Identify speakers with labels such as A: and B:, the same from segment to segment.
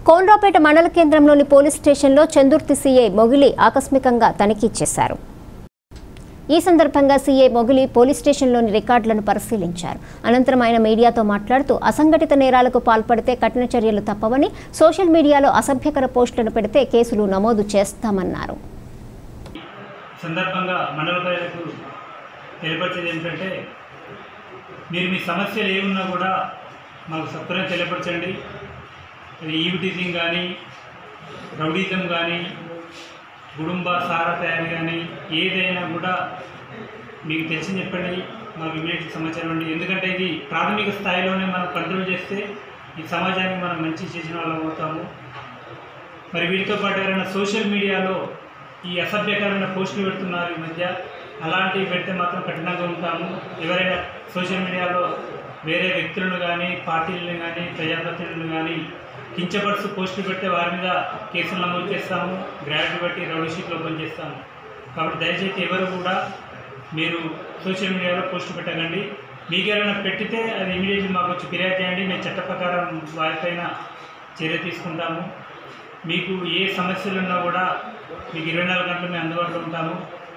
A: కోన్రాపేట మండల కేంద్రంలోని పోలీస్ స్టేషన్లో చందుర్తి సీఐ మొగిలి ఆకస్మికంగా తనిఖీ చేశారు ఈ సందర్భంగా సీఐ మొగిలి పోలీస్ స్టేషన్లోని రికార్డులను పరిశీలించారు అనంతరం ఆయన మీడియాతో మాట్లాడుతూ అసంఘటిత నేరాలకు పాల్పడితే కఠిన చర్యలు తప్పవని సోషల్ మీడియాలో అసభ్యకర పోస్టులను పెడితే కేసులు నమోదు చేస్తామన్నారు
B: సందర్భంగా మండల ప్రజలకు తెలియపరిచేది ఏంటంటే మీరు మీ సమస్యలు ఏమున్నా కూడా మాకు సత్వరం తెలియపరచండి అది ఈవ్ టీచింగ్ కానీ రౌడీజం కానీ కుటుంబ సార తయారీ కానీ ఏదైనా కూడా మీకు తెలిసి చెప్పండి మాకు ఇమీడియట్ సమాచారం అండి ఎందుకంటే ఇది ప్రాథమిక స్థాయిలోనే మనం కంట్రోల్ చేస్తే ఈ సమాజానికి మనం మంచి చేసిన వాళ్ళం అవుతాము మరి వీటితో పాటు ఎవరైనా సోషల్ మీడియాలో ఈ అసభ్యకరమైన పోస్టులు పెడుతున్నారు ఈ మధ్య అలాంటివి పెడితే మాత్రం కఠినంగా ఉంటాము ఎవరైనా సోషల్ మీడియాలో వేరే వ్యక్తులను కానీ పార్టీలను కానీ ప్రజాప్రతినిధులను కానీ కించపరుస్తూ పోస్టులు పెడితే వారి మీద కేసులు నమోదు చేస్తాము గ్రాడ్యుయేట్ బట్టి రౌడీ షీట్లు ఓపెన్ చేస్తాము కాబట్టి దయచేసి ఎవరు కూడా మీరు సోషల్ మీడియాలో పోస్ట్ పెట్టకండి మీకు ఎవరైనా పెట్టితే అది ఇమీడియట్లీ మాకు వచ్చి ఫిర్యాదు చేయండి మేము చట్ట ప్రకారం వారిపైన చర్య తీసుకుంటాము మీకు ఏ సమస్యలు ఉన్నా కూడా మీకు ఇరవై నాలుగు గంటలు మేము అందుబాటులో ఉంటాము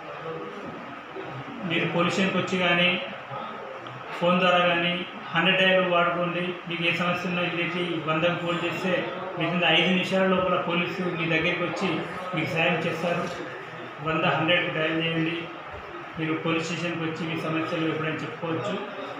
B: మీరు పోలీస్ స్టేషన్కి వచ్చి కానీ ఫోన్ ద్వారా కానీ హండ్రెడ్ డైల్ వాడుకోండి మీకు ఏ సమస్య ఉన్నా ఇది వందకు ఫోన్ చేస్తే వితిన్ ఐదు నిమిషాల లోపల పోలీసు మీ దగ్గరికి వచ్చి మీకు సాయం చేస్తారు వంద హండ్రెడ్ డయల్ చేయండి మీరు పోలీస్ స్టేషన్కి వచ్చి మీ సమస్యలు ఎప్పుడైనా చెప్పుకోవచ్చు